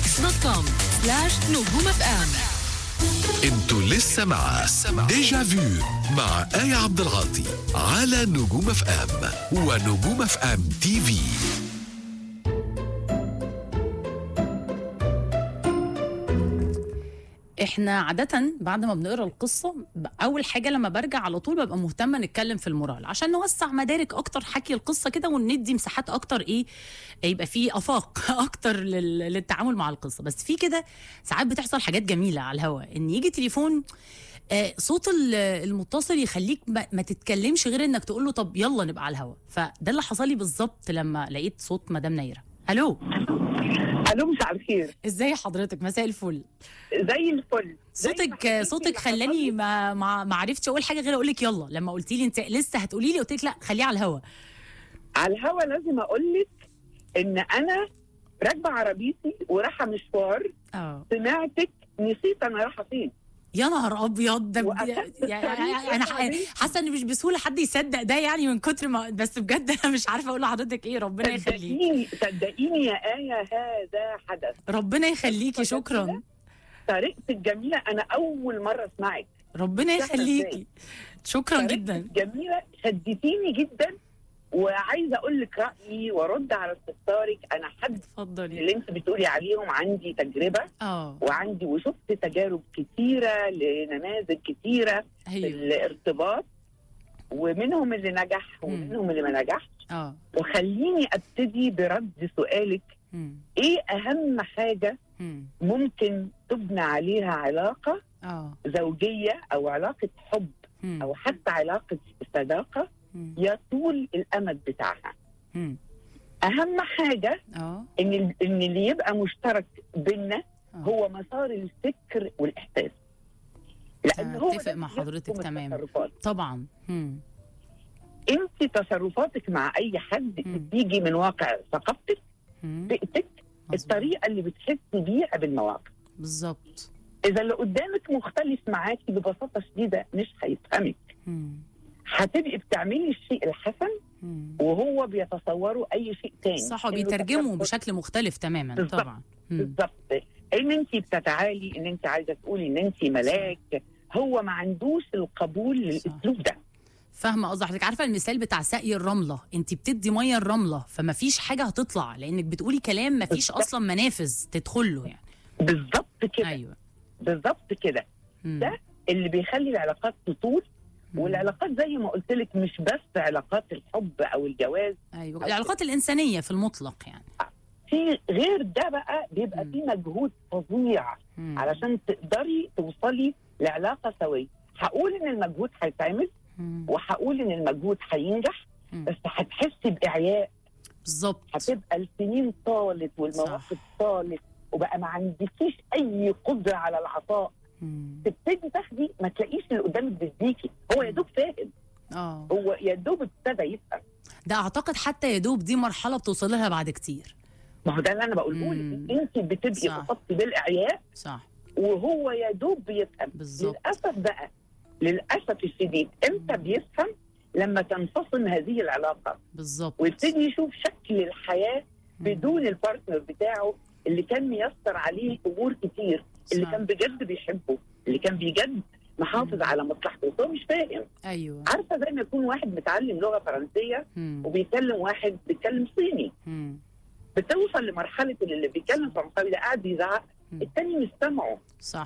ميكس دوت كوم سلاش نجوم اف ام انتوا لسه مع ديجا فيو مع آية عبد العاطي على نجوم اف ام ونجوم اف ام تي في احنا عادة بعد ما بنقرا القصة ب- أول حاجة لما برجع على طول ببقى مهتمة نتكلم في المورال عشان نوسع مدارك أكتر حكي القصة كده وندي مساحات أكتر إيه يبقى في آفاق أكتر لل... للتعامل مع القصة بس في كده ساعات بتحصل حاجات جميلة على الهواء إن يجي تليفون آه، صوت ال- المتصل يخليك ما, ما تتكلمش غير انك تقول له طب يلا نبقى على الهوا فده اللي حصل لي بالظبط لما لقيت صوت مدام نيره الو الو مساء الخير ازاي حضرتك مساء الفل زي الفل زي ما صوتك حكيتي صوتك اللي خلاني حصل لي. ما ما ما عرفتش اقول حاجه غير اقول لك يلا لما قلتي لي انت لسه هتقولي لي قلت لك لا خليه على الهوا على الهوا لازم اقول لك ان انا راكبه عربيتي ورايحه مشوار اه سمعتك نسيت انا رايحه فين يا نهار ابيض ده بج- وأخدت يعني الطريق انا الطريق. حاسه ان مش بسهوله حد يصدق ده يعني من كتر ما بس بجد انا مش عارفه اقول لحضرتك ايه ربنا يخليك صدقيني صدقيني يا آية هذا حدث ربنا يخليكي فجأة شكرا كده طريقتك جميلة أنا أول مرة أسمعك ربنا ده يخليكي شكرا طريقتك جدا جميلة شدتيني جدا وعايزة أقول لك رأيي وأرد على استفسارك أنا حد اتفضلي اللي أنت بتقولي عليهم عندي تجربة اه وعندي وشفت تجارب كتيرة لنماذج كتيرة في ايوه الارتباط ومنهم اللي نجح ومنهم اللي ما نجحش اه وخليني ابتدي برد سؤالك مم. ايه اهم حاجة مم. ممكن تبنى عليها علاقة اه زوجية او علاقة حب مم. او حتى علاقة صداقة مم. يطول الامد بتاعها مم. اهم حاجة اه ان ال- ان اللي يبقى مشترك بيننا آه. هو مسار الفكر والاحساس لان هو أتفق ده مع اللي حضرتك يحكم تماما. التصرفات. طبعا مم. انت تصرفاتك مع اي حد مم. بتيجي من واقع ثقافتك مم. بيئتك مظبوط. الطريقه اللي بتحسي بيها بالمواقف بالظبط اذا اللي قدامك مختلف معاكي ببساطه شديده مش هيفهمك مم. هتبقي بتعملي الشيء الحسن مم. وهو بيتصوره اي شيء تاني صح إنه وبيترجموا تصرف بشكل مختلف تماما بالظبط. طبعا مم. بالظبط ان انت بتتعالي ان انت عايزه تقولي ان انت ملاك هو ما عندوش القبول للاسلوب ده فاهمه قصدي حضرتك عارفه المثال بتاع سقي الرمله انت بتدي ميه الرمله فما فيش حاجه هتطلع لانك بتقولي كلام ما فيش بالظبط. اصلا منافذ تدخل له يعني بالظبط كده ايوه بالظبط كده مم. ده اللي بيخلي العلاقات تطول مم. والعلاقات زي ما قلت لك مش بس علاقات الحب او الجواز ايوه العلاقات الانسانيه في المطلق يعني في غير ده بقى بيبقى مم. في مجهود فظيع مم. علشان تقدري توصلي لعلاقه سويه هقول ان المجهود هيتعمل مم. وهقول ان المجهود هينجح مم. بس هتحسي باعياء بالظبط هتبقى السنين طالت والمواقف طالت وبقى ما عندكيش اي قدره على العطاء مم. تبتدي تاخدي ما تلاقيش اللي قدامك بيديكي هو يا دوب فاهم اه هو يا دوب ابتدى يفهم ده اعتقد حتى يا دوب دي مرحله بتوصل لها بعد كتير ما هو ده اللي انا بقوله مم. لك انت بتبقي صح. اصبتي بالاعياء صح وهو يا دوب بيفهم بالظبط. للاسف بقى للاسف الشديد امتى بيفهم لما تنفصل هذه العلاقه بالظبط ويبتدي يشوف شكل الحياه مم. بدون البارتنر بتاعه اللي كان ميسر عليه امور كتير اللي صح. كان بجد بيحبه اللي كان بجد محافظ مم. على مصلحته بس هو مش فاهم ايوه عارفه زي ما يكون واحد متعلم لغه فرنسيه مم. وبيكلم واحد بيتكلم صيني مم. بتوصل لمرحله اللي اللي بيتكلم فرنساوي ده قاعد يزعق مم. التاني مش سامعه صح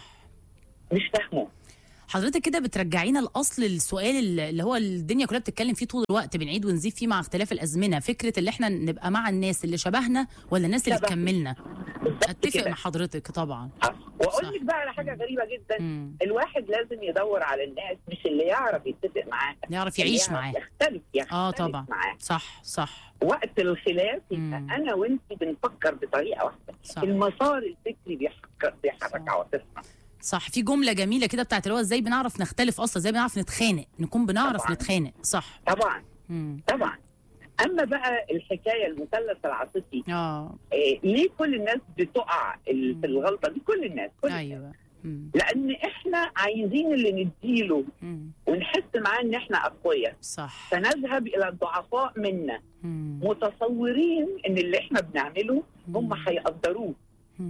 مش فاهمه حضرتك كده بترجعينا لاصل السؤال اللي اللي هو الدنيا كلها بتتكلم فيه طول الوقت بنعيد ونزيد فيه مع اختلاف الازمنه فكره اللي احنا نبقى مع الناس اللي شبهنا ولا الناس اللي شبهنا. تكملنا بالظبط اتفق كده مع حضرتك طبعا آه. واقول صح. لك بقى على حاجه غريبه جدا مم. الواحد لازم يدور على الناس مش اللي يعرف يتفق معاها يعرف اللي يعيش يعرف معاه يختلف يختلف اه طبعا معاه صح صح وقت الخلاف يبقى مم. انا وانت بنفكر بطريقه واحده صح المسار الفكري بيحرك بيحرك صح. عواطفنا صح في جمله جميله كده بتاعت اللي هو ازاي بنعرف نختلف اصلا ازاي بنعرف نتخانق نكون بنعرف طبعاً. نتخانق صح طبعا مم. طبعا اما بقى الحكايه المثلث العاطفي اه إيه ليه كل الناس بتقع ال- مم. في الغلطه دي كل الناس كل الناس. ايوه مم. لان احنا عايزين اللي نديله مم. ونحس معاه ان احنا اقوياء صح فنذهب الى الضعفاء منا مم. متصورين ان اللي احنا بنعمله هم مم. هيقدروه مم.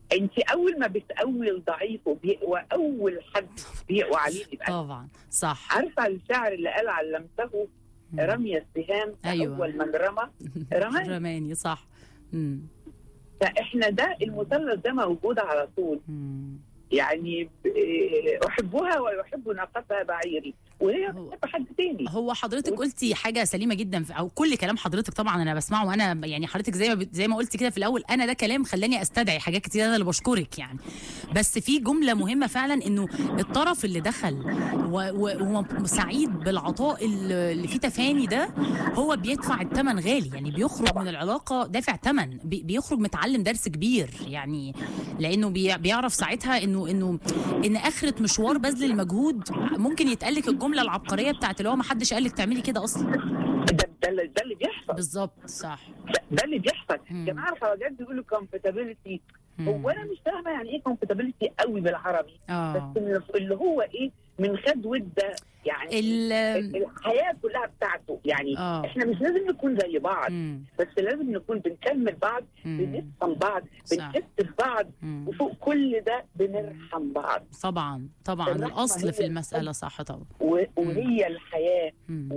انت اول ما بتقوي الضعيف وبيقوى اول حد بيقوى عليه يبقى طبعا صح عارفه الشاعر اللي قال علمته مم. رمي السهام أيوة. اول من رمى رماني. رماني صح مم. فاحنا ده المثلث ده موجود على طول مم. يعني ب- احبها ويحب ناقتها بعيري وهي هو- بتحب حد تاني هو حضرتك قلتي حاجه سليمه جدا في- او كل كلام حضرتك طبعا انا بسمعه وانا يعني حضرتك زي ما بت- زي ما قلت كده في الاول انا ده كلام خلاني استدعي حاجات كتير انا اللي بشكرك يعني بس في جمله مهمه فعلا انه الطرف اللي دخل و- و- وهو سعيد بالعطاء اللي اللي فيه تفاني ده هو بيدفع الثمن غالي يعني بيخرج من العلاقه دافع ثمن بي- بيخرج متعلم درس كبير يعني لانه بي- بيعرف ساعتها انه انه ان اخره مشوار بذل المجهود ممكن يتقال لك الجمله العبقريه بتاعت اللي هو ما حدش قال لك تعملي كده اصلا ده ده اللي, ده اللي بيحصل بالظبط صح ده, ده اللي بيحصل مم. جماعه الخواجات بيقولوا كومفورتابيلتي مم. هو انا مش فاهمه يعني ايه كومفورتابيلتي قوي بالعربي اه بس اللي- اللي هو ايه من خد وده يعني ال الحياه كلها بتاعته يعني اه احنا مش لازم نكون زي بعض مم. بس لازم نكون بنكمل بعض مم. بنفهم بعض صح. بنحس في بعض مم. وفوق كل ده بنرحم بعض طبعا طبعا الرحمة الاصل هي في المساله صح طبعا و- وهي الحياه مم.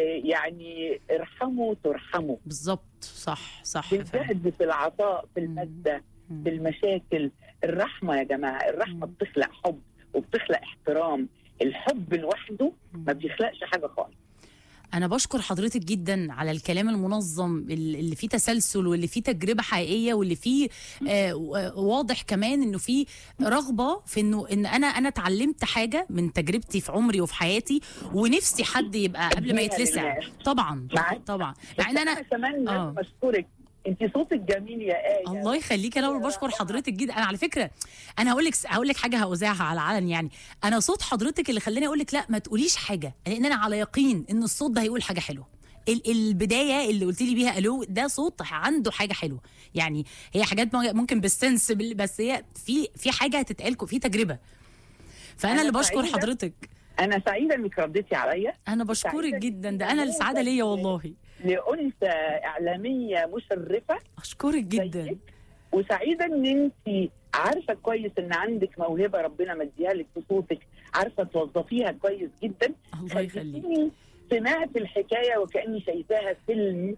ويعني ارحموا ترحموا بالظبط صح صح فعلا بالجهد في العطاء في مم. الماده مم. في المشاكل الرحمه يا جماعه الرحمه مم. بتخلق حب وبتخلق احترام الحب لوحده ما مم. بيخلقش حاجه خالص انا بشكر حضرتك جدا على الكلام المنظم ال- اللي فيه تسلسل واللي فيه تجربه حقيقيه واللي فيه آه و- واضح كمان انه فيه رغبه في انه ان انا انا اتعلمت حاجه من تجربتي في عمري وفي حياتي ونفسي حد يبقى قبل ما أديها يتلسع للناس. طبعا معاك. طبعا بس مع ان انا كمان آه. لازم اشكرك انت صوتك جميل يا ايه الله يخليك انا اللي بشكر حضرتك جدا انا على فكره انا هقول لك هقول لك حاجه هوزعها على العلن يعني انا صوت حضرتك اللي خلاني اقول لك لا ما تقوليش حاجه لان انا على يقين ان الصوت ده هيقول حاجه حلوه ال- البدايه اللي قلت لي بيها الو ده صوت عنده حاجه حلوه يعني هي حاجات ممكن بالسنس بال- بس هي في في حاجه هتتقال في تجربه فانا أنا اللي بشكر سعيدة. حضرتك انا سعيده انك رديتي عليا انا بشكرك سعيدة جدا جداً. ده انا السعاده ليا والله لانثى اعلاميه مشرفه اشكرك جدا زيك. وسعيده ان انت عارفه كويس ان عندك موهبه ربنا مديها لك في صوتك عارفه توظفيها كويس جدا الله يخليك خليتيني سمعت الحكايه وكاني شايفاها فيلم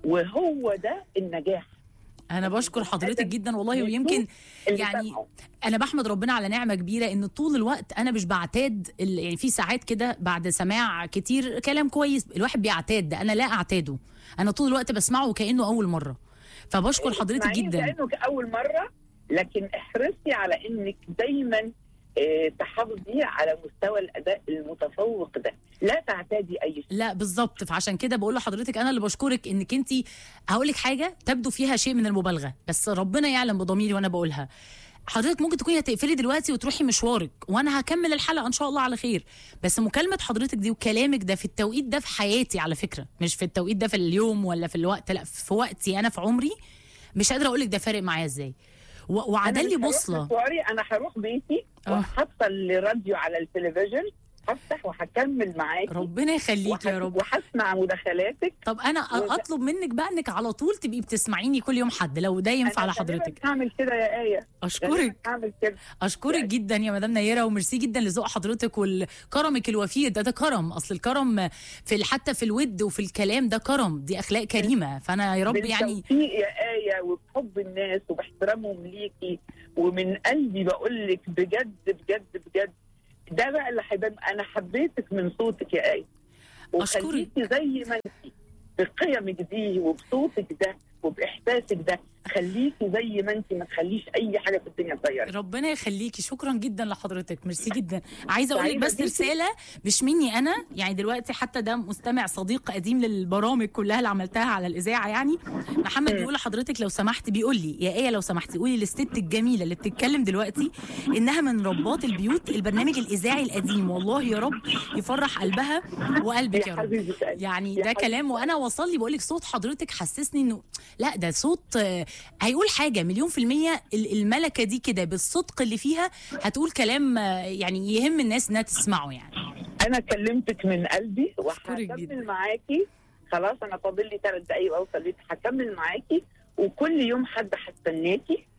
وهو ده النجاح انا بشكر حضرتك جدا والله ويمكن اللي يعني سمعه. انا بحمد ربنا على نعمه كبيره ان طول الوقت انا مش بعتاد ال- يعني في ساعات كده بعد سماع كتير كلام كويس الواحد بيعتاد ده انا لا اعتاده انا طول الوقت بسمعه كانه اول مره فبشكر حضرتك اسمعيني جدا كانه اول مره لكن احرصي على انك دايما آه، تحافظي على مستوى الاداء المتفوق ده لا تعتادي اي شيء لا بالظبط فعشان كده بقول لحضرتك انا اللي بشكرك انك انت هقول لك حاجه تبدو فيها شيء من المبالغه بس ربنا يعلم بضميري وانا بقولها حضرتك ممكن تكوني هتقفلي دلوقتي وتروحي مشوارك وانا هكمل الحلقه ان شاء الله على خير بس مكالمه حضرتك دي وكلامك ده في التوقيت ده في حياتي على فكره مش في التوقيت ده في اليوم ولا في الوقت لا في وقتي انا في عمري مش قادره اقول لك ده فارق معايا ازاي و- وعدل لي أنا مش هروح بوصله مشواري انا هروح بيتي آه. وهحط الراديو على التلفزيون هفتح وهكمل معاكي ربنا يخليك يا وهس- رب وهسمع مداخلاتك طب انا وده- اطلب منك بقى انك على طول تبقي بتسمعيني كل يوم حد لو ده ينفع أنا لحضرتك غالباً هعمل كده يا ايه اشكرك غالباً هعمل كده اشكرك جدا يا مدام نيره وميرسي جدا لذوق حضرتك وكرمك الوفير ده ده كرم اصل الكرم في ال- حتى في الود وفي الكلام ده كرم دي اخلاق كريمه فانا يا رب يعني بالتوفيق يا آية وبحب الناس وباحترامهم ليكي ومن قلبي بقول لك بجد بجد بجد ده بقى اللي هيبان انا حبيتك من صوتك يا آية أشكرك. وخليكي زي ما انت بقيمك دي وبصوتك ده وباحساسك ده خليكي زي ما انت ما تخليش اي حاجه في الدنيا تغيرك ربنا يخليكي شكرا جدا لحضرتك ميرسي جدا عايزه اقول لك سعيدة بس بيكي. رساله مش مني انا يعني دلوقتي حتى ده مستمع صديق قديم للبرامج كلها اللي عملتها على الاذاعه يعني محمد بيقول لحضرتك لو سمحت بيقول لي يا ايه لو سمحتي قولي للست الجميله اللي بتتكلم دلوقتي انها من رباط البيوت البرنامج الاذاعي القديم والله يا رب يفرح قلبها وقلبك يا يا رب حبيبه قلبي. يعني يا ده حبيبتي. كلام وانا وصل لي بقول لك صوت حضرتك حسسني انه لا ده صوت آه، هيقول حاجه مليون في الميه ال- الملكه دي كده بالصدق اللي فيها هتقول كلام آه، يعني يهم الناس انها تسمعه يعني انا كلمتك من قلبي أشكرك جداً. وهكمل معاكي خلاص انا فاضل لي ثلاث دقايق واوصل بيت هكمل معاكي وكل يوم حد هستناكي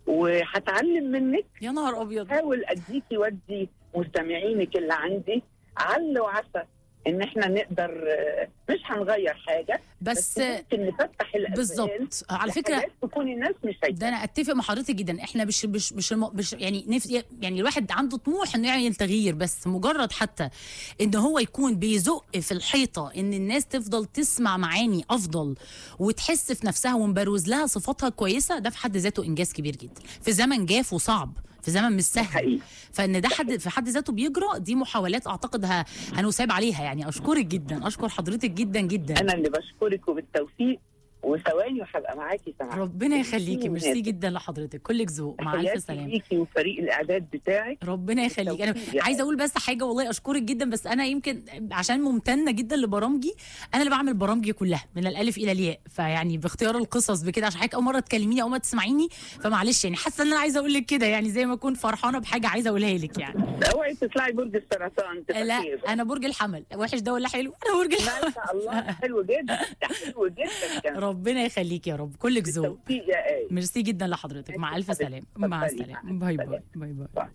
وهتعلم منك يا نهار ابيض حاول اديكي ودي مستمعينك اللي عندي عل وعسى ان احنا نقدر آه، مش هنغير حاجه بس ممكن نفتح الابواب بالظبط على فكره لحاجات تكون الناس مش شايفه ده انا اتفق مع حضرتك جدا احنا مش مش مش, الم... مش يعني نف... يعني الواحد عنده طموح انه يعمل تغيير بس مجرد حتى ان هو يكون بيزق في الحيطه ان الناس تفضل تسمع معاني افضل وتحس في نفسها ونبروز لها صفاتها كويسه ده في حد ذاته انجاز كبير جدا في زمن جاف وصعب في زمن مش سهل حقيقي فان ده حد في حد ذاته بيجرى دي محاولات اعتقد ه- هنساب عليها يعني اشكرك جدا اشكر حضرتك جدا جدا انا اللي بشكرك وبالتوفيق وثواني وهبقى معاكي سماح ربنا يخليكي ميرسي جدا لحضرتك كلك ذوق مع الف تحياتي سلامه ليكي وفريق الاعداد بتاعك ربنا يخليك انا بالتوفيق. عايزه اقول بس حاجه والله اشكرك جدا بس انا يمكن عشان ممتنه جدا لبرامجي انا اللي بعمل برامجي كلها من الالف الى الياء فيعني باختيار القصص بكده عشان حضرتك اول مره تكلميني اول مره تسمعيني فمعلش يعني حاسه ان انا عايزه اقول لك كده يعني زي ما اكون فرحانه بحاجه عايزه اقولها لك يعني اوعي تطلعي برج السرطان تبقى لا خير. انا برج الحمل وحش ده ولا حلو انا برج ما الحمل شاء الله حلو جدا ده حلو جدا كمان ربنا يخليك يا رب كلك ذوق بالتوفيق يا ايه ميرسي جدا لحضرتك مع الف حبيبتي. سلامه مع اتفضلي. السلامه باي باي سلام. باي باي باي.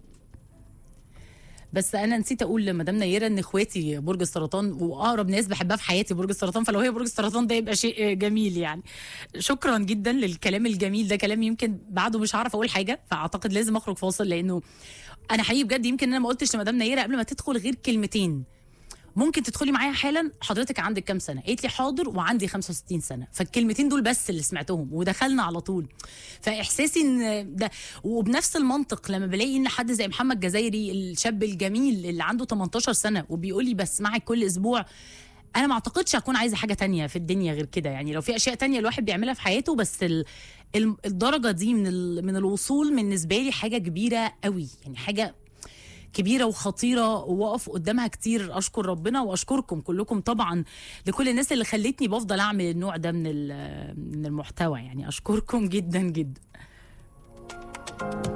بس انا نسيت اقول لمدام نيره ان اخواتي برج السرطان واقرب ناس بحبها في حياتي برج السرطان فلو هي برج السرطان ده يبقى شيء جميل يعني شكرا جدا للكلام الجميل ده كلام يمكن بعده مش هعرف اقول حاجه فاعتقد لازم اخرج فاصل لانه انا حقيقي بجد يمكن انا ما قلتش لمدام نيره قبل ما تدخل غير كلمتين ممكن تدخلي معايا حالا حضرتك عندك كام سنه قالت لي حاضر وعندي 65 سنه فالكلمتين دول بس اللي سمعتهم ودخلنا على طول فاحساسي ان ده وبنفس المنطق لما بلاقي ان حد زي محمد جزايري الشاب الجميل اللي عنده 18 سنه وبيقول لي بسمعك كل اسبوع انا ما اعتقدش اكون عايزه حاجه تانية في الدنيا غير كده يعني لو في اشياء تانية الواحد بيعملها في حياته بس ال ال- الدرجه دي من ال من الوصول بالنسبه لي حاجه كبيره قوي يعني حاجه كبيره وخطيره وواقف قدامها كتير اشكر ربنا واشكركم كلكم طبعا لكل الناس اللي خلتني بفضل اعمل النوع ده من ال- من المحتوى يعني اشكركم جدا جدا